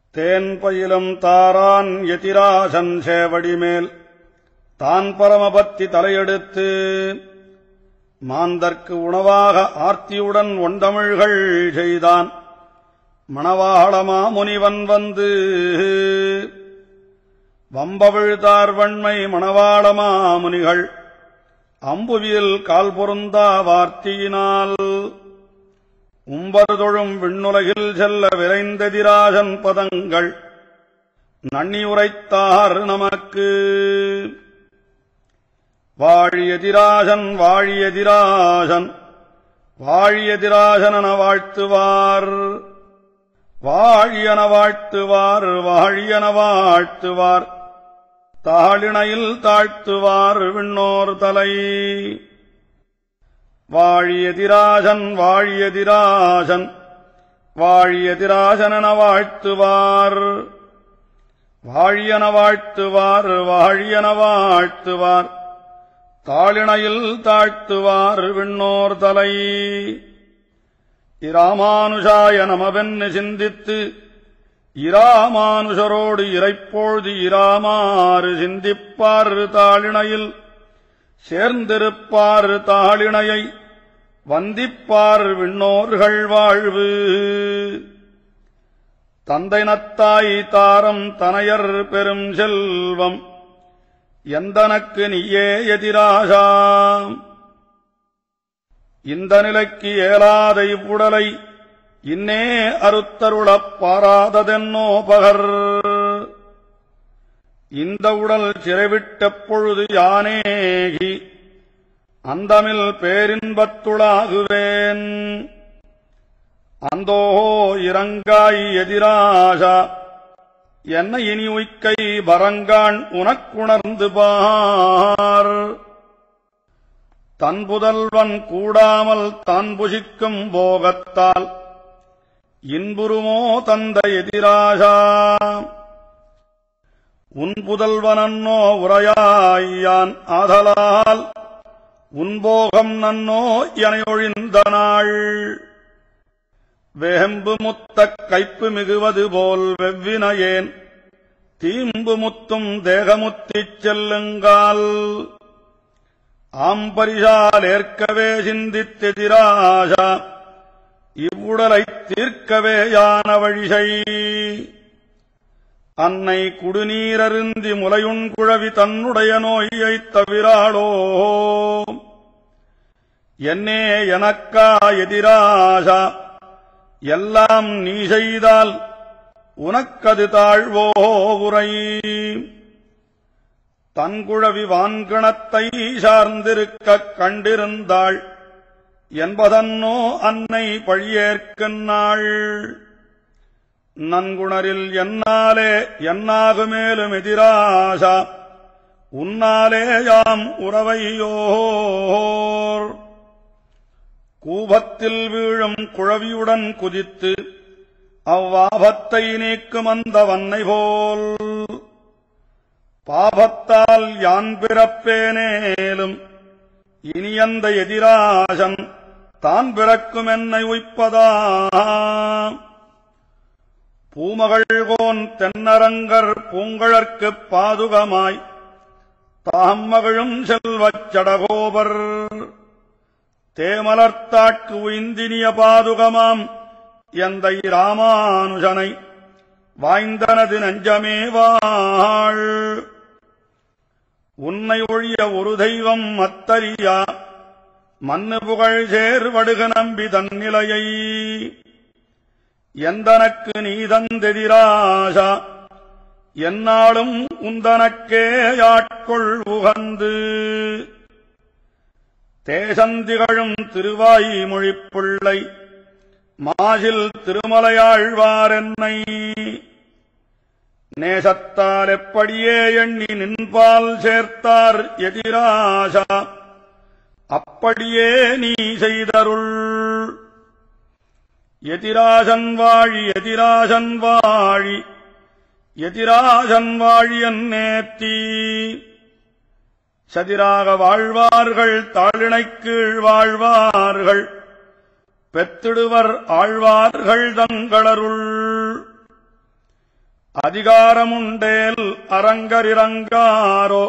தேன் பயிலும் தாரான் எதிராசன் சேவடி மேல் தான் பரமபத்தி தலையெடுத்து மாந்தர்க்கு உணவாக ஆர்த்தியுடன் ஒண்டமிழ்கள் செய்தான் மணவாளமா முனிவன் வந்து வம்பவிழ்தார் வன்மை மணவாளமா முனிகள் அம்புவியில் கால் பொருந்தா வார்த்தியினால் உம்பர்தொழும் விண்ணுலகில் செல்ல விரைந்ததிராஜன் பதங்கள் நன்னி உரைத்தார் நமக்கு வாழியதிராஜன் வாழியதிராஜன் வாழியதிராஜன் என வாழ்த்துவார் வாழியன வாழ்த்துவார் வாழியன வாழ்த்துவார் தாளிணையில் தாழ்த்துவார் விண்ணோர் தலை வாழியதிராஜன் வாழியதிராஜன் வாழியதிராஜன் என வாழ்த்துவார் வாழியன வாழ்த்துவார் வாழியன வாழ்த்துவார் தாளிணையில் தாழ்த்துவார் விண்ணோர் தலை இராமானுஷாய நமவென்னு சிந்தித்து இராமானுஷரோடு இறைப்பொழுது இராமாறு சிந்திப்பார் தாளிணையில் சேர்ந்திருப்பார் தாளிணையை வந்திப்பார் விண்ணோர்கள் வாழ்வு தந்தை நத்தாய் தாரம் தனையர் பெரும் செல்வம் எந்தனக்கு நீயே எதிராகாம் இந்த நிலைக்கு இயலாத இவ்வுடலை இன்னே அறுத்தருளப் பாராததென்னோ பகர் இந்த உடல் சிறைவிட்ட பொழுது யானேகி அந்தமில் பேரின்பத்துளாகுவேன் அந்தோ இறங்காய் எதிராஜா என்ன இனி உய்க்கை பரங்கான் உனக்குணர்ந்து பார் தன் புதல்வன் கூடாமல் தான் புசிக்கும் போகத்தால் இன்புருமோ தந்த எதிராஜா உன் புதல்வனன்னோ உரையாயான் ஆதலால் உன் போகம் நன்னோ எனையொழிந்த நாள் வேம்பு முத்தக் கைப்பு மிகுவது போல் வெவ்வினையேன் தீம்பு முத்தும் தேகமுத்திச் செல்லுங்கால் ஆம்பரிசால் ஏற்கவே சிந்தித்தெதிராஜா இவ்வுடலைத் தீர்க்கவே யான வழிசை அன்னை குடுநீரருந்தி முலையுண் குழவி தன்னுடைய நோயைத் தவிராளோ என்னே எனக்கா எதிராசா எல்லாம் நீ செய்தால் உனக்கது தாழ்வோ உரை தன்குழவி வான்கணத்தை சார்ந்திருக்கக் கண்டிருந்தாள் என்பதன்னோ அன்னை பழியேற்கும் நாள் நன்குணரில் என்னாலே என்னாகுமேலும் எதிராசா உன்னாலே யாம் உறவையோர் கூபத்தில் வீழும் குழவியுடன் குதித்து அவ்வாபத்தை நீக்கும் அந்த வன்னை போல் பாபத்தால் யான் பிறப்பேனேலும் இனி அந்த எதிராசன் தான் பிறக்கும் என்னை உய்ப்பதா பூமகள்கோன் தென்னரங்கர் பூங்கழற்குப் பாதுகமாய் தாம் மகிழும் செல்வச் சடகோபர் தேமலர்த்தாட்கு உய்ந்தினிய பாதுகமாம் எந்தை ராமானுஜனை வாய்ந்தனது நெஞ்சமே வாழ் உன்னை ஒழிய ஒரு தெய்வம் மத்தரியா மண்ணு புகழ் சேர்வடுக நம்பி தன்னிலையை எந்தனக்கு நீ தந்தெதிராசா என்னாலும் உந்தனக்கே யாட்கொள் உகந்து தேசந்திகழும் திருவாய் மொழிப்புள்ளை மாசில் திருமலையாழ்வாரென்னை நேசத்தால் எப்படியே எண்ணி நின்பால் சேர்த்தார் எதிராசா அப்படியே நீ செய்தருள் எதிராசன் வாழி எதிராசன் வாழி எதிராசன் வாழியன் நேத்தி சதிராக வாழ்வார்கள் தாளிணைக் கீழ் வாழ்வார்கள் பெத்திடுவர் ஆழ்வார்கள் தங்களருள் அதிகாரமுண்டேல் அரங்கரிரங்காரோ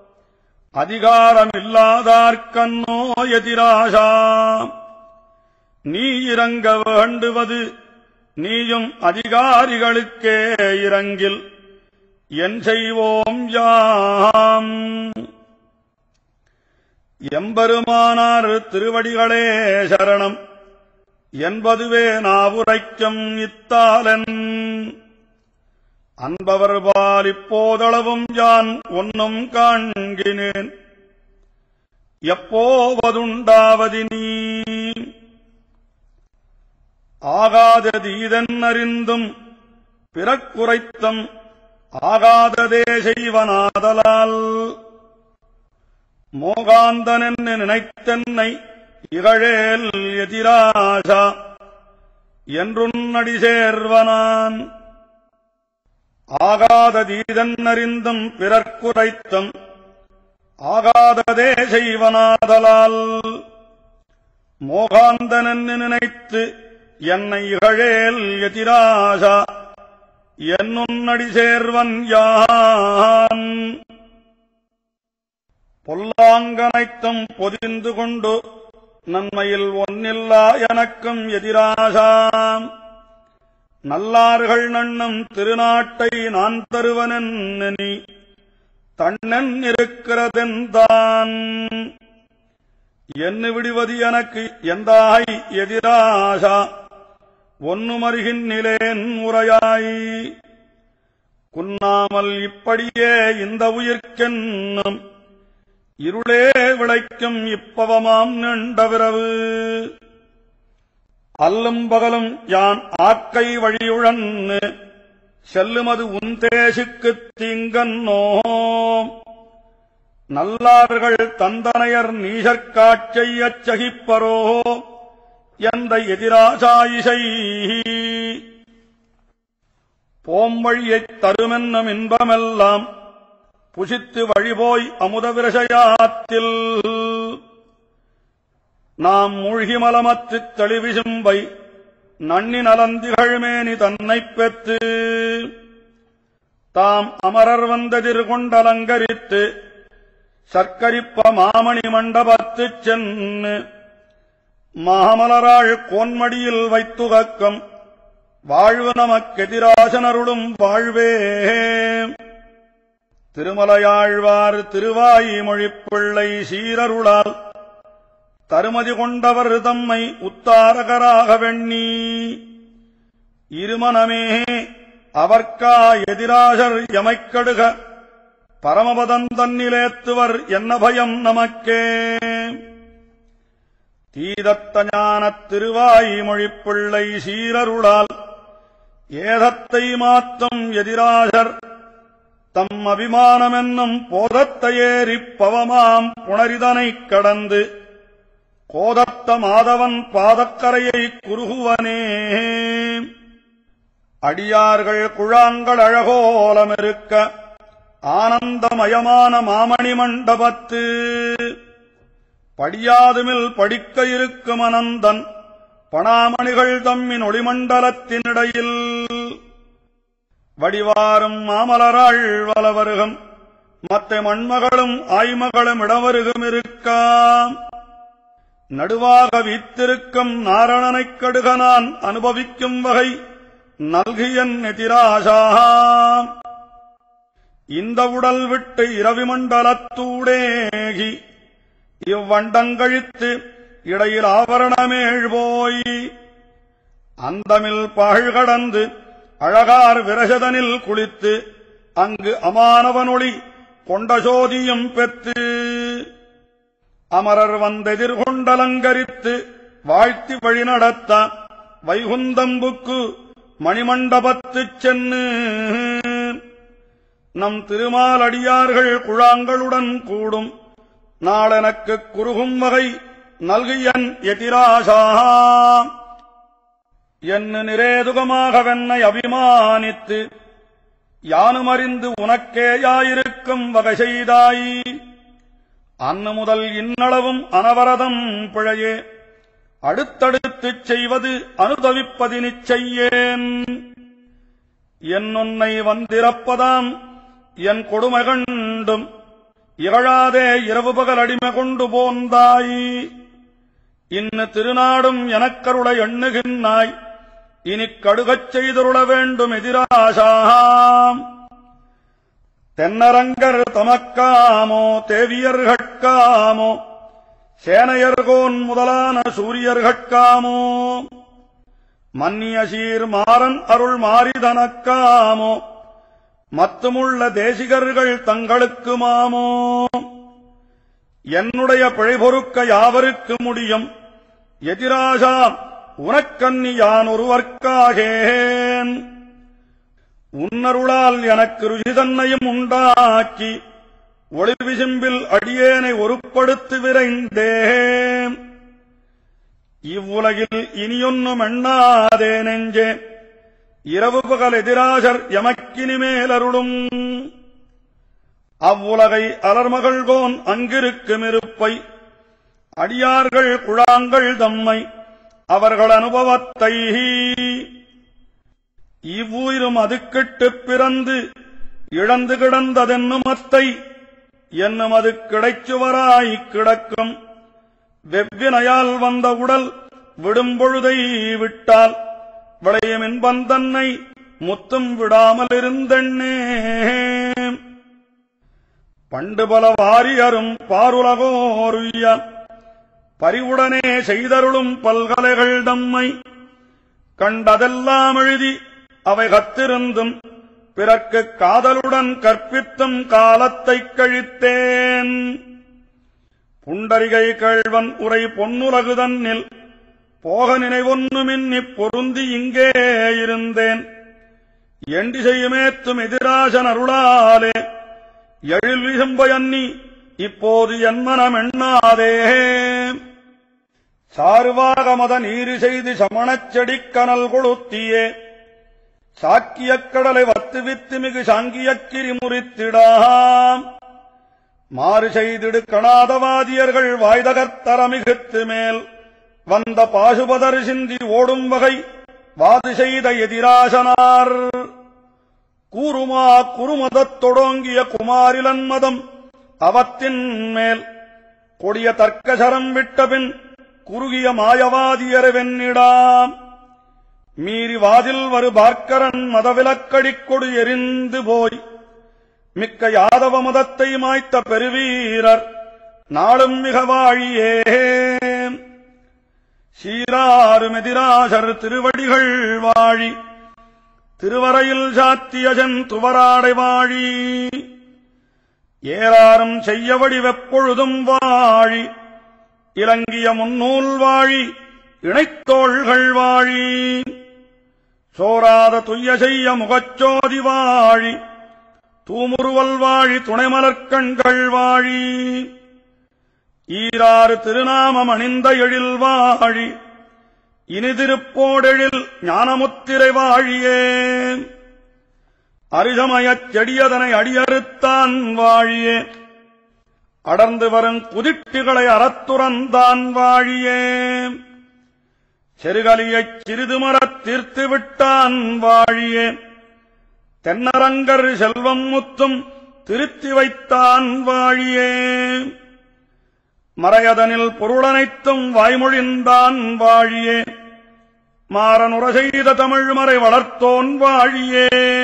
அதிகாரமில்லாதார்க்கன்னோ எதிராஷா நீ இறங்க வேண்டுவது நீயும் அதிகாரிகளுக்கே இறங்கில் என் செய்வோம் யாம் எம்பெருமானார் திருவடிகளே சரணம் என்பதுவே நாவுரைக்கும் இத்தாலன் அன்பவர் பால் இப்போதளவும் யான் ஒன்னும் காண்கினேன் எப்போவதுண்டாவது நீ ஆகாததீதன் அறிந்தும் பிறக்குரைத்தம் ஆகாததே செய்வனாதலால் மோகாந்தனென்னு நினைத்தென்னை இகழேல் எதிராசா என்றுன்னடி சேர்வனான் ஆகாததீதன் அறிந்தும் பிறர்க்குரைத்தம் ஆகாததே செய்வனாதலால் மோகாந்தனென்னு நினைத்து என்னை இகழேல் எதிராசா என்னுன்னடி சேர்வன் யான் பொல்லாங்கனைத்தும் பொதிந்து கொண்டு நன்மையில் ஒன்னில்லா எனக்கும் எதிராசாம் நல்லார்கள் நன்னும் திருநாட்டை நான் தருவனென் நீ தன்னன் இருக்கிறதென்தான் என்ன விடுவது எனக்கு எந்தாய் எதிராசா ஒன்னுமருகின்னிலேன் உரையாய் குன்னாமல் இப்படியே இந்த உயிர்க்கென்னும் இருளே விளைக்கும் இப்பவமாம் நீண்டவிரவு அல்லும் பகலும் யான் ஆக்கை வழியுழன்னு செல்லுமது உந்தேசுக்குத் தீங்கன்னோ நல்லார்கள் தந்தனையர் நீசற்காட்செய்யச் சகிப்பரோ என்ற எதிராசாயிசை போம்வழியைத் தருமென்னும் இன்பமெல்லாம் புசித்து வழிபோய் அமுத விரசயாத்தில் நாம் மூழ்கி மலமத்துத் தெளிவிசும்பை நன்னி நலந்திகழ்மேனி தன்னைப் பெற்று தாம் அமரர் வந்ததிர் கொண்டலங்கரித்து சர்க்கரிப்ப மாமணி மண்டபத்துச் சென்னு மாமலராள் கோன்மடியில் வைத்துகக்கம் வாழ்வு நமக்கெதிராசனருடும் வாழ்வே திருமலையாழ்வார் திருவாய்மொழிப்பிள்ளை சீரருளால் தருமதி கொண்டவர் தம்மை உத்தாரகராக வெண்ணி இருமனமே அவர்க்கா எதிராசர் எமைக்கடுக பரமபதம் தன்னிலேத்துவர் என்ன பயம் நமக்கே தீதத்த ஞானத் திருவாய்மொழிப்பிள்ளை சீரருளால் ஏதத்தை மாத்தும் எதிராசர் தம் அபிமானமென்னும் போதத்தையேறிப் பவமாம் புணரிதனைக் கடந்து கோதத்த மாதவன் பாதக்கரையை குறுகுவனே அடியார்கள் குழாங்கள் அழகோலமிருக்க ஆனந்தமயமான மாமணி மண்டபத்து படியாதுமில் படிக்க இருக்கும் அனந்தன் பணாமணிகள் தம்மின் ஒளிமண்டலத்தினிடையில் வடிவாரும் மாமலராள் வலவருகம் மத்த மண்மகளும் ஆய்மகளும் இடவருகும் இருக்காம் நடுவாக வீத்திருக்கும் நாரணனைக் கடுக நான் அனுபவிக்கும் வகை நல்கியன் எதிராசாம் இந்த உடல் விட்டு இரவி மண்டலத்தூடேகி இவ்வண்டங்கழித்து இடையில் ஆவரணமேழ் போய் அந்தமில் பகழ் கடந்து அழகார் விரசதனில் குளித்து அங்கு அமானவனொளி கொண்ட சோதியும் பெற்று அமரர் வந்தெதிர்கொண்டலங்கரித்து வாழ்த்தி வழிநடத்த வைகுந்தம்புக்கு மணிமண்டபத்துச் சென்னு நம் திருமாலடியார்கள் குழாங்களுடன் கூடும் நாளெனக்குக் குறுகும் வகை நல்கியன் எதிராசா என்ன நிரேதுகமாகவென்னை அபிமானித்து யானுமறிந்து உனக்கேயாயிருக்கும் வகை செய்தாய் அன்னு முதல் இன்னளவும் அனவரதம் பிழையே அடுத்தடுத்துச் செய்வது அனுதவிப்பது நிச்சயேன் என்னுன்னை வந்திரப்பதாம் என் கொடுமை கண்டும் இகழாதே இரவு பகல் அடிமை கொண்டு போந்தாய் இன்னு திருநாடும் எனக்கருளை எண்ணுகின்றாய் இனி கடுகச் செய்தருள வேண்டும் எதிராசாம் தென்னரங்கர் தமக்காமோ தேவியர்கட்காமோ சேனையர்கோன் முதலான சூரியர்கட்காமோ மன்னிய சீர் மாறன் அருள் மாறிதனக்காமோ மத்துமுள்ள தேசிகர்கள் தங்களுக்கு மாமோ என்னுடைய பிழை பொறுக்க யாவருக்கு முடியும் எதிராஜா உனக்கன்னி யான் ஒருவர்க்காகேன் உன்னருளால் எனக்கு ருசி தன்னையும் உண்டாக்கி ஒளி விசும்பில் அடியேனை ஒருப்படுத்து விரைந்தேன் இவ்வுலகில் இனியொன்னும் எண்ணாதே நெஞ்சே இரவு பகல் எதிராஜர் எமக்கினி மேலருளும் அவ்வுலகை அலர்மகள்கோன் அங்கிருக்கும் இருப்பை அடியார்கள் குழாங்கள் தம்மை அவர்கள் அனுபவத்தை இவ்வுயிரும் அதுக்கிட்டுப் பிறந்து இழந்து கிடந்ததென்னும் அத்தை என்னும் அது கிடைச்சுவராய் கிடக்கும் வெவ்வினையால் வந்த உடல் விடும் பொழுதை விட்டால் விளையும் இன்பந்தன்னை முத்தும் விடாமல் இருந்தெண்ணே பண்டு பல வாரியரும் பாருலகோருய்ய பரிவுடனே செய்தருளும் பல்கலைகள் தம்மை கண்டதெல்லாம் எழுதி அவை கத்திருந்தும் பிறர்க்கு காதலுடன் கற்பித்தும் காலத்தைக் கழித்தேன் புண்டரிகை கேழ்வன் உரை பொன்னுலகு தன்னில் போக நினைவொன்னுமின்னிப் பொருந்தி இங்கே இருந்தேன் எண்டி செய்யுமேத்தும் எதிராசன் அருளாலே எழில் விசும்பயன்னி இப்போது என் மனம் எண்ணாதே சார்வாக மத நீரு செய்து சமணச் செடிக் கனல் கொளுத்தியே சாக்கியக் கடலை வத்துவித்து மிகு சாங்கியக்கிரி முறித்திடாம் மாறு செய்திடு கணாதவாதியர்கள் வாய்தகத்தர மிகுத்து மேல் வந்த பாசுபதர் சிந்தி ஓடும் வகை வாது செய்த எதிராசனார் கூறுமா குறுமதத் தொடோங்கிய குமாரிலன் மதம் அவத்தின் மேல் கொடிய தர்க்கசரம் விட்டபின் குறுகிய மாயவாதியர் வெண்ணிடாம் மீறி வாதில் வரு பார்க்கரன் மதவிலக்கடிக் கொடு எரிந்து போய் மிக்க யாதவ மதத்தை மாய்த்த பெருவீரர் நாளும் மிக வாழியே சீராரும் எதிராசர் திருவடிகள் வாழி திருவரையில் சாத்தியஜன் துவராடை வாழி ஏறாரும் செய்யவடி வெப்பொழுதும் வாழி இலங்கிய முன்னூல் வாழி இணைத்தோள்கள் வாழி சோராத துய்ய செய்ய முகச்சோதி வாழி தூமுருவல் வாழி துணைமலர்கண்கள் வாழி ஈராறு திருநாமம் அணிந்த எழில் வாழி இனிதிருப்போடெழில் ஞானமுத்திரை வாழியே அரிசமயச் செடியதனை அடியறுத்தான் வாழியே அடர்ந்து வரும் குதிட்டுகளை அறத்துறந்தான் வாழியே செருகலியைச் சிறிது மரத் தீர்த்து விட்டான் வாழியே தென்னரங்கர் செல்வம் முத்தும் திருத்தி வைத்தான் வாழியே மறையதனில் பொருளனைத்தும் வாய்மொழிந்தான் வாழியே மாறனுர செய்த தமிழ் மறை வளர்த்தோன் வாழியே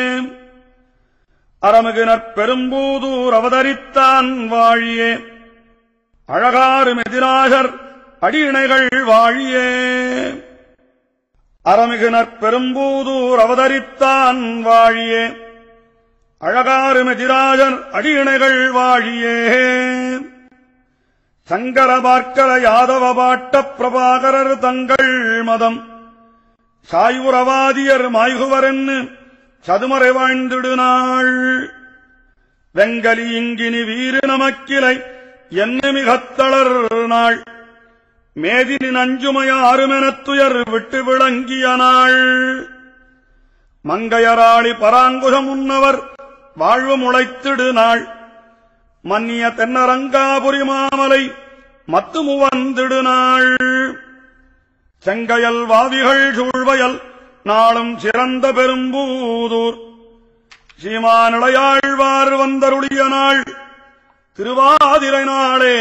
அரமுகினர் பெரும்பூதூர் அவதரித்தான் வாழியே அழகாரும் எதிராகர் அடியிணைகள் வாழியே அரமிகுனர் பெரும்பூதூர் அவதரித்தான் வாழியே அழகாரும் எதிராஜர் அடியிணைகள் வாழியே சங்கர பார்க்கர யாதவ பாட்ட பிரபாகரர் தங்கள் மதம் சாயுரவாதியர் மாய்குவரென்னு சதுமறை வாழ்ந்திடு நாள் வெங்கலி இங்கினி வீறு நமக்கிலை என்ன மிகத்தளர் நாள் மேதினின் அஞ்சுமையாருமெனத் துயர் விட்டு விளங்கிய நாள் மங்கையராளி பராங்குஷம் உன்னவர் வாழ்வு முளைத்திடு நாள் மன்னிய தென்னரங்காபுரி மாமலை மத்துமுவந்திடு நாள் செங்கையல் வாவிகள் சூழ்வயல் நாளும் சிறந்த பெரும்பூதூர் சீமானிளையாழ்வார் வந்தருளிய நாள் திருவாதிரை நாளே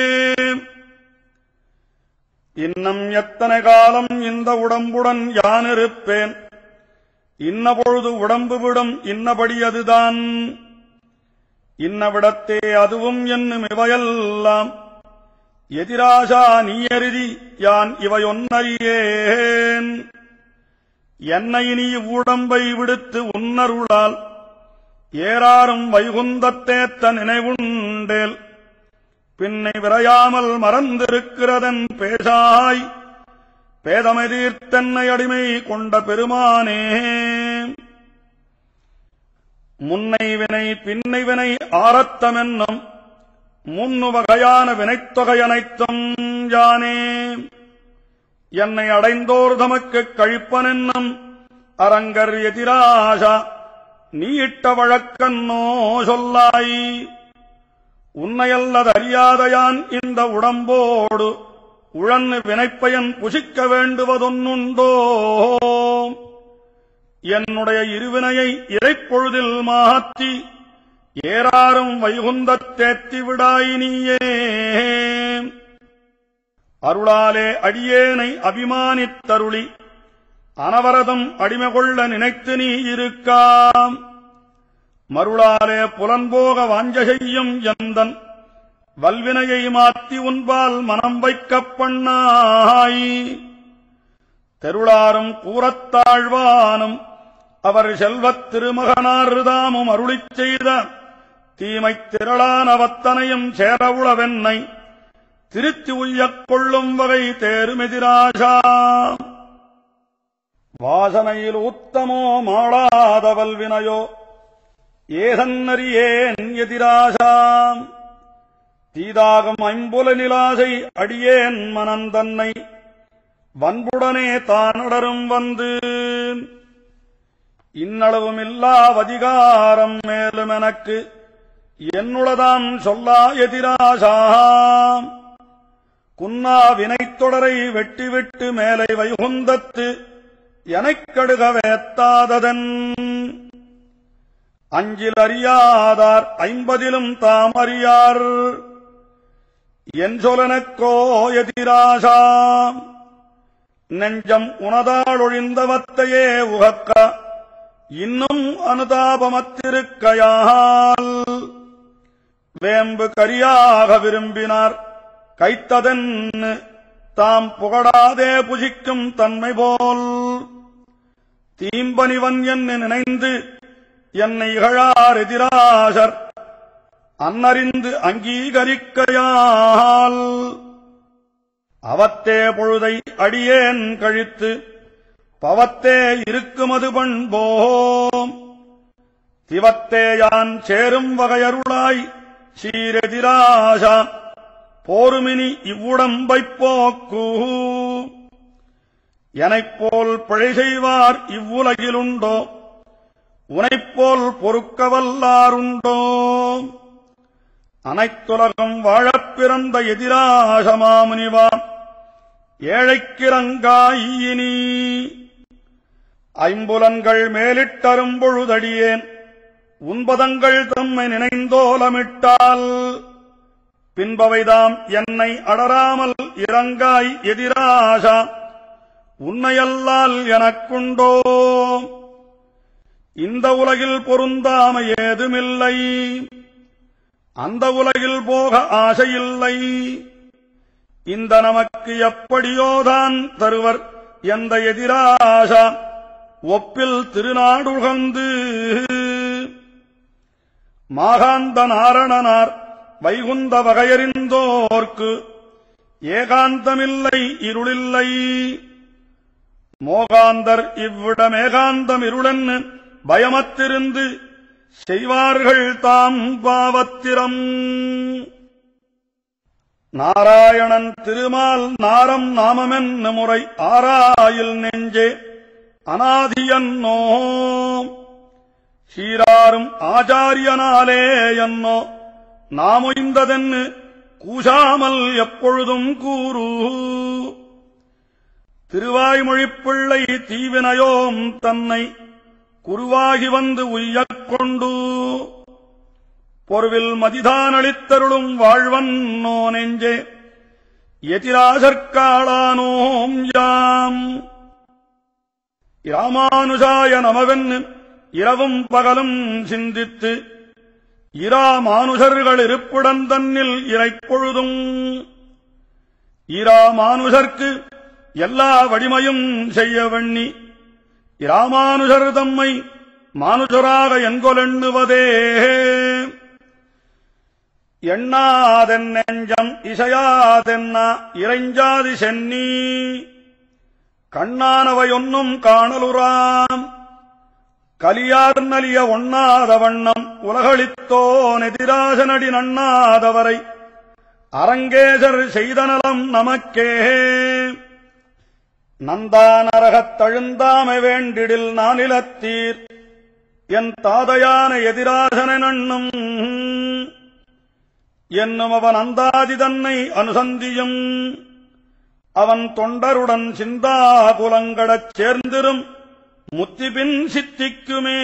இன்னம் எத்தனை காலம் இந்த உடம்புடன் யான் இருப்பேன் இன்ன பொழுது உடம்பு விடும் இன்னபடி அதுதான் இன்னவிடத்தே அதுவும் என்னும் இவையெல்லாம் எதிராசா நீயருதி யான் இவையொன்னறியேன் என்னை நீ இவ்வுடம்பை விடுத்து உன்னருளால் ஏறாரும் வைகுந்தத்தேத்த நினைவுண்டேல் பின்னை விரையாமல் மறந்திருக்கிறதன் பேசாய் பேதமெதிர்த்தன்னை அடிமை கொண்ட பெருமானே முன்னை வினை பின்னை வினை ஆரத்தமென்னும் முன்னு வகையான வினைத்தொகை அனைத்தும் யானே என்னை அடைந்தோர் தமக்குக் கழிப்பனென்னும் அரங்கர் எதிராசா நீ இட்ட வழக்கன்னோ சொல்லாய் உன்னையல்லது அறியாதையான் இந்த உடம்போடு உழன்னு வினைப்பயன் புசிக்க வேண்டுவதொன்னுண்டோ என்னுடைய இருவினையை இறைப்பொழுதில் மாற்றி ஏறாரும் வைகுந்தத் தேத்தி விடாய் நீயே அருளாலே அடியேனை அபிமானித்தருளி அனவரதம் அடிமை கொள்ள நினைத்து நீ இருக்காம் மருளாலே புலன்போக வாஞ்ச செய்யும் எந்தன் வல்வினையை மாற்றி உன்பால் மனம் வைக்கப் பண்ணாய் தெருளாரும் கூறத்தாழ்வானும் அவர் செல்வத் திருமகனார்தாமும் அருளிச் செய்த தீமைத் திரளானவத்தனையும் சேரவுளவென்னை திருத்தி உய்யக் கொள்ளும் வகை தேருமெதிராசா வாசனையில் உத்தமோ மாளாத வல்வினையோ ஏதன்னறியேன் எதிராசாம் தீதாகும் ஐம்புல நிலாசை அடியேன் மனந்தன்னை வன்புடனே தானடரும் வந்து இன்னளவும் இல்லாவதிகாரம் மேலும் எனக்கு என்னுளதாம் சொல்லா எதிராசாம் குன்னா வினைத்தொடரை வெட்டி விட்டு மேலை வைகுந்தத்து எனக்கடுக வேத்தாததன் அஞ்சில் அறியாதார் ஐம்பதிலும் தாம் அறியார் என் சொலனக்கோ எதிராசாம் நெஞ்சம் உனதாளொழிந்தவத்தையே உகக்க இன்னும் அனுதாபமத்திருக்கையால் வேம்பு கரியாக விரும்பினார் கைத்ததென்னு தாம் புகழாதே புசிக்கும் தன்மை போல் தீம்பனிவன் என்று நினைந்து என்னை இகழார் எதிராசர் அன்னறிந்து அங்கீகரிக்கையால் அவத்தே பொழுதை அடியேன் கழித்து பவத்தே இருக்குமது பண்போம் திவத்தே யான் சேரும் வகையருளாய் சீரெதிராசா போருமினி இவ்வுடம்பைப் போக்கு எனைப்போல் பிழை செய்வார் இவ்வுலகிலுண்டோ உனைப்போல் பொறுக்கவல்லாருண்டோ அனைத்துலகம் வாழப் பிறந்த எதிராசமாமுனிவா ஏழைக்கிறங்காயினி ஐம்புலன்கள் மேலிட்டரும் பொழுதடியேன் உன்பதங்கள் தம்மை நினைந்தோலமிட்டால் பின்பவைதாம் என்னை அடராமல் இறங்காய் எதிராசா உன்னையல்லால் எனக்குண்டோ இந்த உலகில் பொருந்தாம ஏதுமில்லை அந்த உலகில் போக ஆசையில்லை இந்த நமக்கு எப்படியோதான் தருவர் எந்த எதிராசா ஒப்பில் திருநாடுகந்து மாகாந்த நாரணனார் வைகுந்த வகையறிந்தோர்க்கு ஏகாந்தமில்லை இருளில்லை மோகாந்தர் இவ்விடம் ஏகாந்தம் இருளென்னு பயமத்திருந்து செய்வார்கள் தாம் பாவத்திரம் நாராயணன் திருமால் நாரம் நாமமென்ன முறை ஆராயில் நெஞ்சே அநாதியன்னோ சீராரும் ஆச்சாரியனாலே என்னோ நாமொய்ந்ததென்னு கூசாமல் எப்பொழுதும் கூறு திருவாய்மொழிப்பிள்ளை தீவினையோம் தன்னை குருவாகி வந்து உய்யக் கொண்டு பொருவில் மதிதானளித்தருளும் வாழ்வன் நோ நெஞ்சே எதிராசற்காளானோம் யாம் இராமானுஜாய நமவென்னு இரவும் பகலும் சிந்தித்து இராமானுஜர்கள் இருப்புடன் தன்னில் இறைப்பொழுதும் இராமானுஜர்க்கு எல்லா வடிமையும் செய்ய வெண்ணி இராமானுஜர் தம்மை மானுஜராக என்கொலெண்ணுவதே எண்ணாதென் நெஞ்சம் இசையாதென்னா இறைஞ்சாதி சென்னி கண்ணானவை ஒன்னும் காணலுராம் கலியார் நலிய ஒண்ணாத வண்ணம் உலகளித்தோன் எதிராசனடி நண்ணாதவரை அரங்கேசர் செய்த நலம் நமக்கே நந்தானரகத் தழுந்தாமை வேண்டிடில் நானிலத்தீர் என் தாதையான எதிராசன நண்ணும் என்னும் அவன் அந்தாதி தன்னை அனுசந்தியும் அவன் தொண்டருடன் சிந்தா குலங்கடச் சேர்ந்திரும் முத்திபின் சித்திக்குமே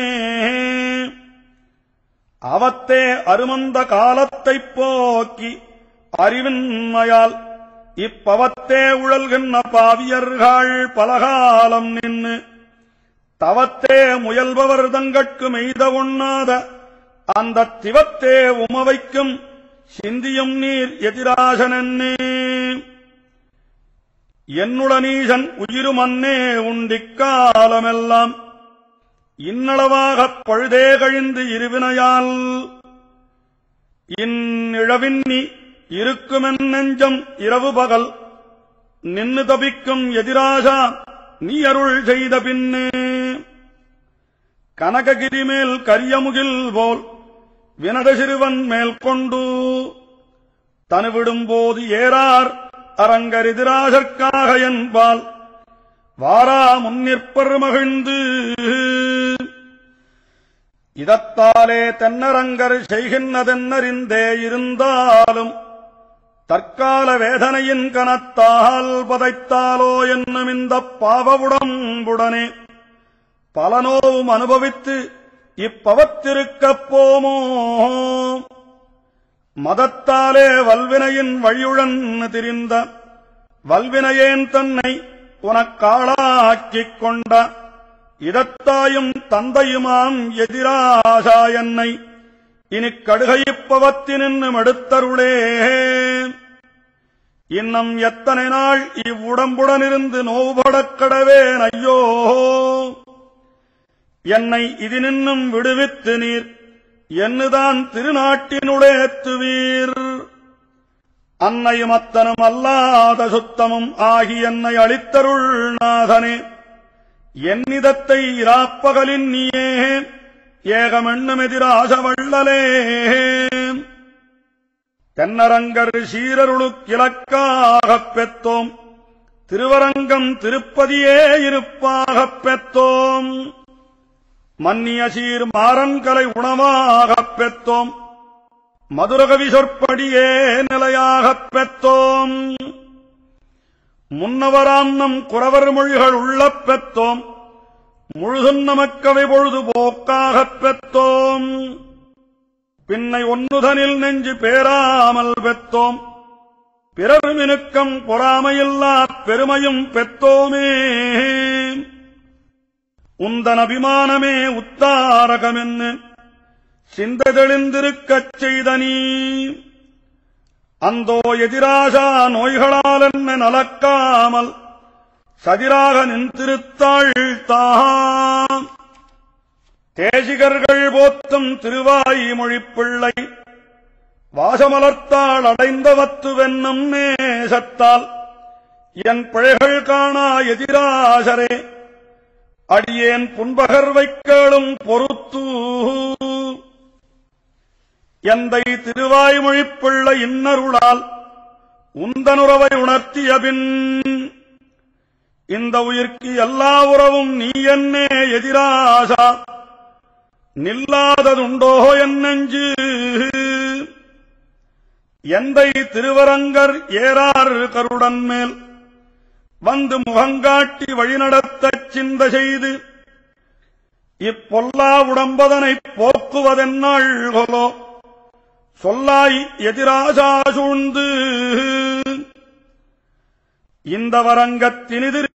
அவத்தே அருமந்த காலத்தைப் போக்கி அறிவின்மையால் இப்பவத்தே உழல்கின்ற பாவியர்கள் பலகாலம் நின்னு தவத்தே முயல்பவர் தங்கட்கு மெய்த உண்ணாத அந்த திவத்தே உமவைக்கும் சிந்தியும் நீர் எதிராசனன்னே என்னுடனீசன் உயிருமன்னே உண்டிக்காலமெல்லாம் இன்னளவாகப் பழுதே கழிந்து இருவினையால் இந்நிழவின்னி இருக்குமென் நெஞ்சம் இரவு பகல் நின்னு தபிக்கும் எதிராசா நீ அருள் செய்த பின்னே கனககிரி மேல் கரியமுகில் போல் வினத சிறுவன் மேல் கொண்டு தனுவிடும்போது ஏறார் அரங்கரிதிராசற்காக என்பால் வாரா முன்னிற்பர் மகிழ்ந்து இதத்தாலே தென்னரங்கர் செய்கின்றதென்னறிந்தே இருந்தாலும் தற்கால வேதனையின் கனத்தால் பதைத்தாலோ என்னும் இந்த பாவவுடம்புடனே பலனோவும் அனுபவித்து இப்பவத்திருக்கப் போமோ மதத்தாலே வல்வினையின் வழியுழன் திரிந்த வல்வினையேன் தன்னை உனக்காளாக்கிக் கொண்ட இதத்தாயும் தந்தையுமாம் எதிராசா என்னை இனி கடுகையிப்பவத்தினின்று எடுத்தருளே இன்னும் எத்தனை நாள் இவ்வுடம்புடனிருந்து நோவுபடக் கடவேன் ஐயோ என்னை இதினின்னும் விடுவித்து நீர் என்னுதான் திருநாட்டினுடேத்துவீர் அன்னையும் அத்தனும் அல்லாத சுத்தமும் ஆகி என்னை அளித்தருள் நாதனே என்னிதத்தை இராப்பகலின் நீயே ஏகமென்னும் எதிராச வள்ளலே தென்னரங்கர் சீரருளுக்கிழக்காகப் பெத்தோம் திருவரங்கம் திருப்பதியே இருப்பாகப் பெத்தோம் மன்னிய சீர் மாறன்கலை உணவாகப் பெத்தோம் மதுரகவி சொற்படியே நிலையாகப் பெத்தோம் முன்னவராம் நம் குறவர் மொழிகள் உள்ளப் பெத்தோம் முழுதும் நமக்கவை பொழுது போக்காகப் பெத்தோம் பின்னை ஒன்னுதனில் நெஞ்சு பேராமல் பெத்தோம் பிறர் மினுக்கம் பொறாமையில்லா பெருமையும் பெத்தோமே உந்தன் அபிமானமே உத்தாரகமென்னு சிந்ததெளிந்திருக்கச் செய்த நீ அந்தோ எதிராசா நோய்களால் என்ன நலக்காமல் சதிராக நின்றிருத்தாள் தான் தேசிகர்கள் போத்தும் திருவாய் மொழிப்பிள்ளை வாசமலர்த்தாள் அடைந்தவத்துவென்னும் நேசத்தால் என் பிழைகள் காணா எதிராசரே அடியேன் புன்பகர் வைக்கலும் பொறுத்து எந்தை திருவாய்மொழிப்பிள்ளை இன்னருளால் உந்தனுறவை உணர்த்திய பின் இந்த உயிர்க்கு எல்லா உறவும் நீ என்னே எதிராசா நில்லாததுண்டோ என் நெஞ்சு எந்தை திருவரங்கர் ஏறார் கருடன் மேல் வந்து முகங்காட்டி வழிநடத்தச் சிந்த செய்து இப்பொல்லா உடம்பதனை போக்குவதென்னாள் கொலோ சொல்லாய் எதிராசா சூழ்ந்து இந்த வரங்கத்தினிதிர்